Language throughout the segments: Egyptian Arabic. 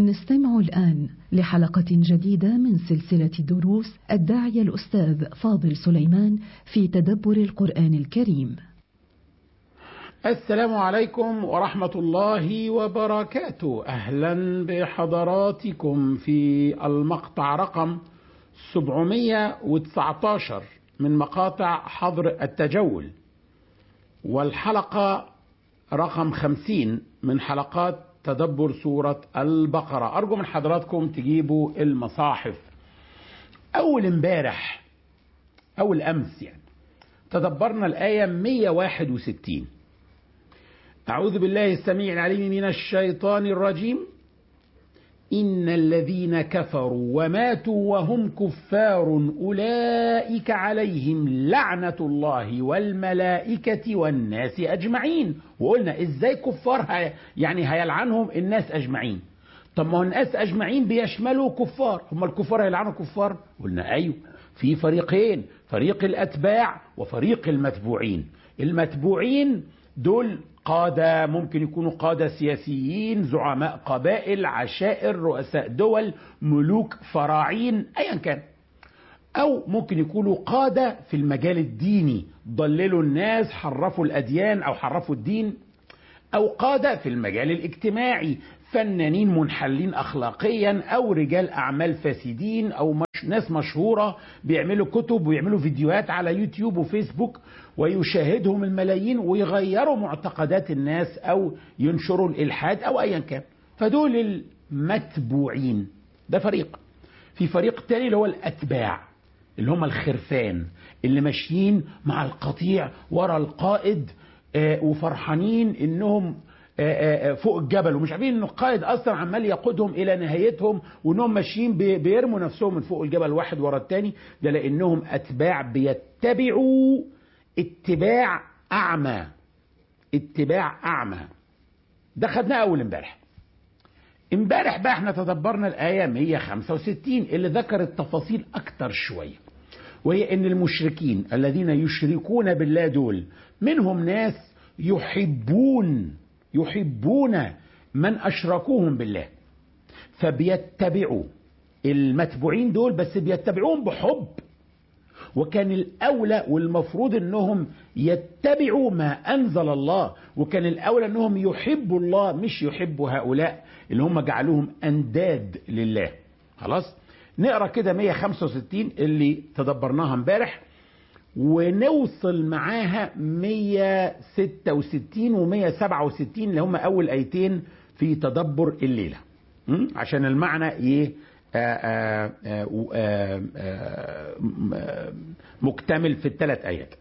نستمع الآن لحلقة جديدة من سلسلة دروس الداعية الأستاذ فاضل سليمان في تدبر القرآن الكريم. السلام عليكم ورحمة الله وبركاته أهلا بحضراتكم في المقطع رقم 719 من مقاطع حظر التجول والحلقة رقم 50 من حلقات تدبر سورة البقرة أرجو من حضراتكم تجيبوا المصاحف أول امبارح أول أمس يعني تدبرنا الآية 161 أعوذ بالله السميع العليم من الشيطان الرجيم إن الذين كفروا وماتوا وهم كفار أولئك عليهم لعنة الله والملائكة والناس أجمعين وقلنا إزاي كفار يعني هيلعنهم الناس أجمعين طب ما هو الناس أجمعين بيشملوا كفار هم الكفار هيلعنوا كفار قلنا أيوه في فريقين فريق الأتباع وفريق المتبوعين المتبوعين دول قادة ممكن يكونوا قادة سياسيين زعماء قبائل عشائر رؤساء دول ملوك فراعين أيا كان أو ممكن يكونوا قادة في المجال الديني ضللوا الناس حرفوا الأديان أو حرفوا الدين أو قادة في المجال الاجتماعي فنانين منحلين أخلاقيا أو رجال أعمال فاسدين أو مش ناس مشهورة بيعملوا كتب ويعملوا فيديوهات على يوتيوب وفيسبوك ويشاهدهم الملايين ويغيروا معتقدات الناس أو ينشروا الإلحاد أو أيا كان فدول المتبوعين ده فريق في فريق تاني اللي هو الأتباع اللي هم الخرفان اللي ماشيين مع القطيع ورا القائد آه وفرحانين انهم فوق الجبل ومش عارفين ان القائد اصلا عمال يقودهم الى نهايتهم وانهم ماشيين بيرموا نفسهم من فوق الجبل واحد ورا التاني ده لانهم اتباع بيتبعوا اتباع اعمى اتباع اعمى ده خدناه اول امبارح امبارح بقى احنا تدبرنا الايه 165 اللي ذكرت تفاصيل اكتر شويه وهي ان المشركين الذين يشركون بالله دول منهم ناس يحبون يحبون من اشركوهم بالله فبيتبعوا المتبوعين دول بس بيتبعوهم بحب وكان الاولى والمفروض انهم يتبعوا ما انزل الله وكان الاولى انهم يحبوا الله مش يحبوا هؤلاء اللي هم جعلوهم انداد لله خلاص نقرا كده 165 اللي تدبرناها امبارح ونوصل معاها 166 و 167 اللي هم اول ايتين في تدبر الليله عشان المعنى ايه آآ آآ آآ مكتمل في الثلاث ايات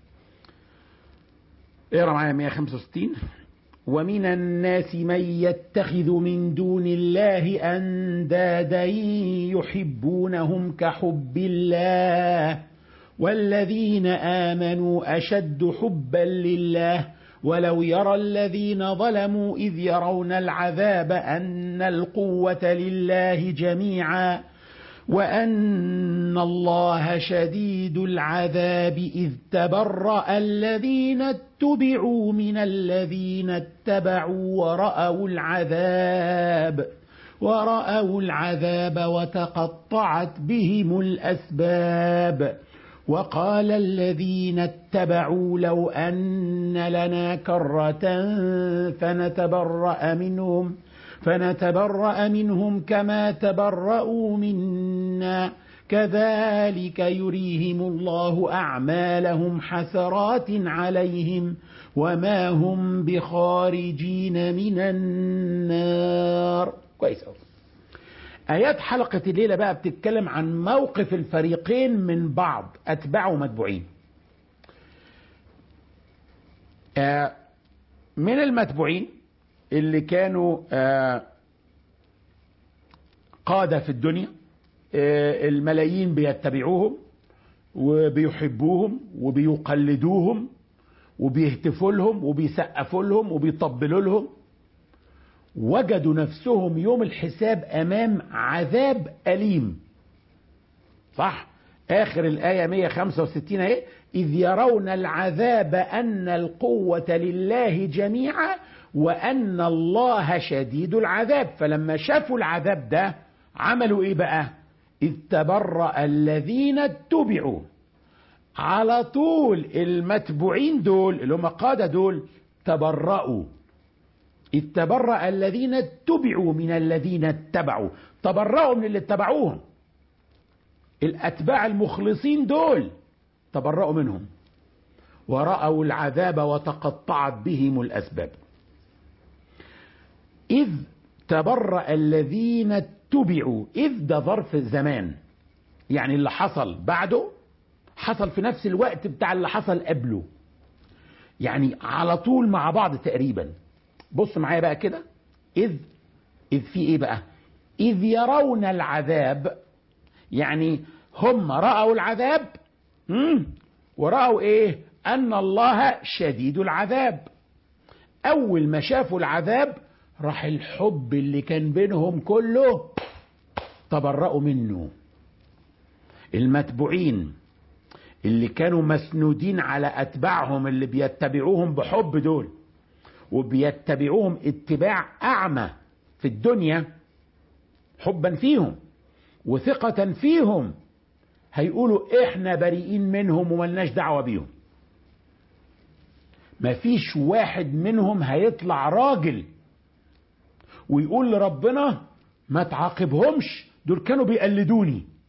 اقرا معايا 165 ومن الناس من يتخذ من دون الله اندادا يحبونهم كحب الله والذين امنوا اشد حبا لله ولو يرى الذين ظلموا اذ يرون العذاب ان القوه لله جميعا وان الله شديد العذاب اذ تبرا الذين اتبعوا من الذين اتبعوا وراوا العذاب وراوا العذاب وتقطعت بهم الاسباب وقال الذين اتبعوا لو أن لنا كرة فنتبرأ منهم فنتبرأ منهم كما تبرأوا منا كذلك يريهم الله أعمالهم حسرات عليهم وما هم بخارجين من النار كويس أوي آيات حلقة الليلة بقى بتتكلم عن موقف الفريقين من بعض أتباع ومتبوعين آه من المتبوعين اللي كانوا آه قادة في الدنيا آه الملايين بيتبعوهم وبيحبوهم وبيقلدوهم وبيهتفوا لهم وبيسقفوا لهم وبيطبلوا لهم وجدوا نفسهم يوم الحساب امام عذاب اليم صح اخر الايه 165 اهي اذ يرون العذاب ان القوه لله جميعا وأن الله شديد العذاب فلما شافوا العذاب ده عملوا إيه بقى إذ تبرأ الذين اتبعوا على طول المتبوعين دول اللي هم قادة دول تبرأوا إذ تبرأ الذين اتبعوا من الذين اتبعوا تبرأوا من اللي اتبعوهم الأتباع المخلصين دول تبرأوا منهم ورأوا العذاب وتقطعت بهم الأسباب إذ تبرأ الذين اتبعوا إذ ده ظرف زمان يعني اللي حصل بعده حصل في نفس الوقت بتاع اللي حصل قبله يعني على طول مع بعض تقريبا بص معايا بقى كده إذ إذ في إيه بقى إذ يرون العذاب يعني هم رأوا العذاب مم. ورأوا إيه أن الله شديد العذاب أول ما شافوا العذاب راح الحب اللي كان بينهم كله تبرأوا منه المتبوعين اللي كانوا مسنودين على أتباعهم اللي بيتبعوهم بحب دول وبيتبعوهم اتباع أعمى في الدنيا حبا فيهم وثقة فيهم هيقولوا احنا بريئين منهم وملناش دعوة بيهم مفيش واحد منهم هيطلع راجل ويقول لربنا ما تعاقبهمش دول كانوا بيقلدوني